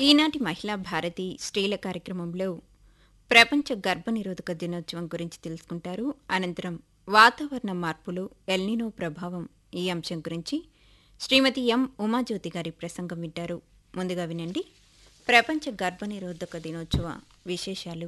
ఈనాటి మహిళా భారతి స్త్రీల కార్యక్రమంలో ప్రపంచ గర్భనిరోధక దినోత్సవం గురించి తెలుసుకుంటారు అనంతరం వాతావరణ మార్పులు ఎల్నినో ప్రభావం ఈ అంశం గురించి శ్రీమతి ఎం ఉమాజ్యోతి గారి ప్రసంగం వింటారు ముందుగా వినండి ప్రపంచ గర్భనిరోధక దినోత్సవ విశేషాలు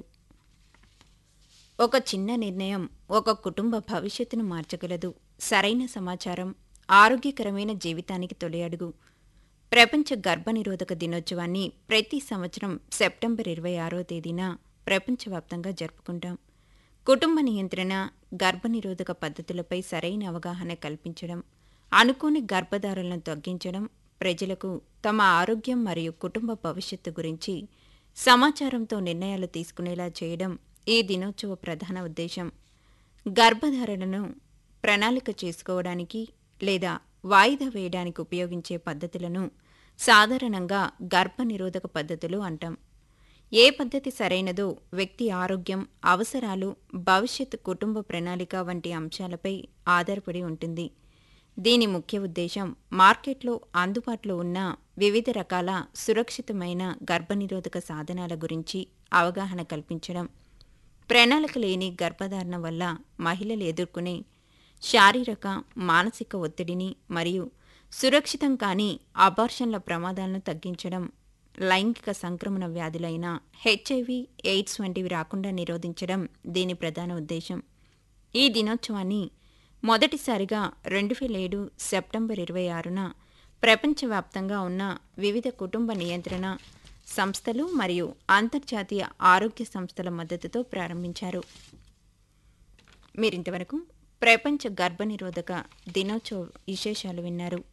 ఒక చిన్న నిర్ణయం ఒక కుటుంబ భవిష్యత్తును మార్చగలదు సరైన సమాచారం ఆరోగ్యకరమైన జీవితానికి తొలి అడుగు ప్రపంచ గర్భనిరోధక దినోత్సవాన్ని ప్రతి సంవత్సరం సెప్టెంబర్ ఇరవై ఆరో తేదీన ప్రపంచవ్యాప్తంగా జరుపుకుంటాం కుటుంబ నియంత్రణ గర్భనిరోధక పద్ధతులపై సరైన అవగాహన కల్పించడం అనుకోని గర్భధారణలను తగ్గించడం ప్రజలకు తమ ఆరోగ్యం మరియు కుటుంబ భవిష్యత్తు గురించి సమాచారంతో నిర్ణయాలు తీసుకునేలా చేయడం ఈ దినోత్సవ ప్రధాన ఉద్దేశం గర్భధారణను ప్రణాళిక చేసుకోవడానికి లేదా వాయిదా వేయడానికి ఉపయోగించే పద్ధతులను సాధారణంగా గర్భనిరోధక పద్ధతులు అంటాం ఏ పద్ధతి సరైనదో వ్యక్తి ఆరోగ్యం అవసరాలు భవిష్యత్ కుటుంబ ప్రణాళిక వంటి అంశాలపై ఆధారపడి ఉంటుంది దీని ముఖ్య ఉద్దేశం మార్కెట్లో అందుబాటులో ఉన్న వివిధ రకాల సురక్షితమైన గర్భనిరోధక సాధనాల గురించి అవగాహన కల్పించడం ప్రణాళిక లేని గర్భధారణ వల్ల మహిళలు ఎదుర్కొనే శారీరక మానసిక ఒత్తిడిని మరియు సురక్షితం కాని అబార్షన్ల ప్రమాదాలను తగ్గించడం లైంగిక సంక్రమణ వ్యాధులైన హెచ్ఐవి ఎయిడ్స్ వంటివి రాకుండా నిరోధించడం దీని ప్రధాన ఉద్దేశం ఈ దినోత్సవాన్ని మొదటిసారిగా రెండు వేల ఏడు సెప్టెంబర్ ఇరవై ఆరున ప్రపంచవ్యాప్తంగా ఉన్న వివిధ కుటుంబ నియంత్రణ సంస్థలు మరియు అంతర్జాతీయ ఆరోగ్య సంస్థల మద్దతుతో ప్రారంభించారు మీరింతవరకు ప్రపంచ గర్భనిరోధక దినోత్సవ విశేషాలు విన్నారు